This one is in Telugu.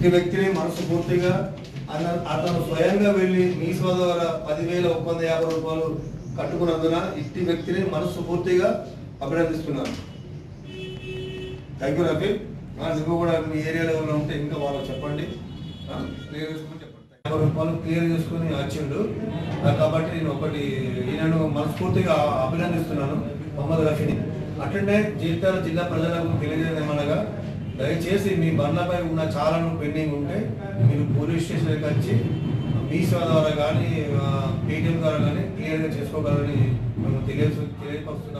ఇటు వ్యక్తిని మనసు పూర్తిగా అన- అతను స్వయంగా వెళ్ళి మీ స్వ ద్వారా పదివేల ఒక వంద యాభై రూపాయలు కట్టుకున్నందున ఇట్టి వ్యక్తిని మనసు పూర్తిగా అభినందిస్తున్నాను థ్యాంక్ యూ రఫీ ఆ, నువ్వు కూడా మీ ఏరియా లెవెల్లో ఉంటే ఇంకా వాళ్ళకి చెప్పండి ఆ, క్లియర్ చేసుకుని చెప్పండి యాభై రూపాయలు క్లియర్ చేసుకుని వచ్చిండు ఆ, కాబట్టి నేను ఒకటి ఈయనను మనస్ఫూర్తిగా అభినందిస్తున్నాను మొహమ్మద్ రఫీని అట్లనే జీవితాల జిల్లా ప్రజలకు తెలియజేయమనగా దయచేసి మీ బండ్లపై ఉన్న చాలాను పెండింగ్ ఉంటే మీరు పోలీస్ స్టేషన్కి వచ్చి మీ సేవ ద్వారా కానీ పేటిఎం ద్వారా కానీ క్లియర్గా చేసుకోగలరని మేము తెలియ తెలియపరుస్తున్నాం